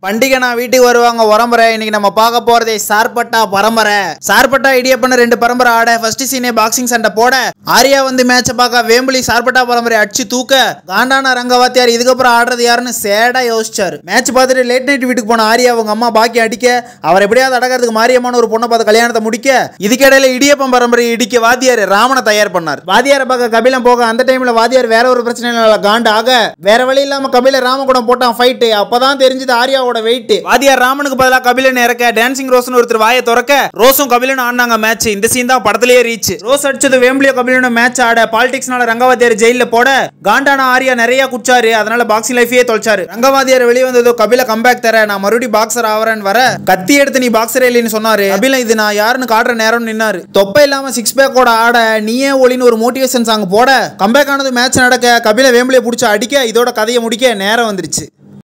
பண்டிகை நான் வீட்டுக்கு வருவாங்க உரம்பரை இன்னைக்கு நம்ம பார்க்க போறதே சார்பட்டா பரம்பரை சார்பட்டா இடியப்பன ரெண்டு பரம்பரை ஆட ஃபர்ஸ்ட் சீனே பாக்ஸிங் சண்டை போட ஆர்யா வந்து மேட்சை பார்க்க வேம்புலி சார்பட்டா பரம்பரை அடிச்சு தூக்க காண்டான ரங்கவாத்தியார் இதுக்கப்புறம் ஆடுறது யாருன்னு சேடா யோசிச்சாரு மேட்ச் பார்த்துட்டு லேட் நைட் வீட்டுக்கு போன ஆர்யா அவங்க அம்மா பாக்கி அடிக்க அவர் எப்படியாவது அடக்கிறதுக்கு மாரியம்மான ஒரு பொண்ணை பார்த்து கல்யாணத்தை முடிக்க இதுக்கிடையில இடியப்பம் பரம்பரை இடிக்க வாத்தியார் ராமனை தயார் பண்ணார் வாத்தியாரை பார்க்க கபிலம் போக அந்த டைம்ல வாத்தியார் வேற ஒரு பிரச்சனை காண்ட ஆக வேற வழி இல்லாம கபில ராமகுடம் போட்டான் ஃபைட்டு அப்பதான் தெரிஞ்சது ஆர்யாவோட வெயிட் வாத்தியார் ராமனுக்கு பதிலா கபிலன் இறக்க டான்சிங் ரோஸ்னு ஒருத்தர் வாயை திறக்க ரோஸும் கபிலன் ஆடினாங்க மேட்ச் இந்த சீன் தான் படத்திலேயே ரீச் ரோஸ் அடிச்சது வேம்பிலியோ கபிலனும் மேட்ச் ஆட பாலிடிக்ஸ்னால ரங்கவாத்தியார் ஜெயில போட காண்டான ஆர்யா நிறைய குச்சாரு அதனால பாக்ஸிங் லைஃபே தொலைச்சாரு ரங்கவாத்தியார் வெளியே வந்ததோ கபில கம்பேக் தர நான் மறுபடியும் பாக்ஸர் ஆவறேன்னு வர கத்தி எடுத்து நீ பாக்ஸர் இல்லைன்னு சொன்னாரு கபில இது நான் யாருன்னு காட்டுற நேரம் நின்னாரு தொப்பை இல்லாம சிக்ஸ் பேக்கோட ஆட நீயே ஒளின்னு ஒரு மோட்டிவேஷன் சாங் போட கம்பேக் ஆனது மேட்ச் நடக்க கபில வேம்பிலியை பிடிச்சி அடிக்க இதோட கதையை முடிக்க நேரம் வந்துருச்சு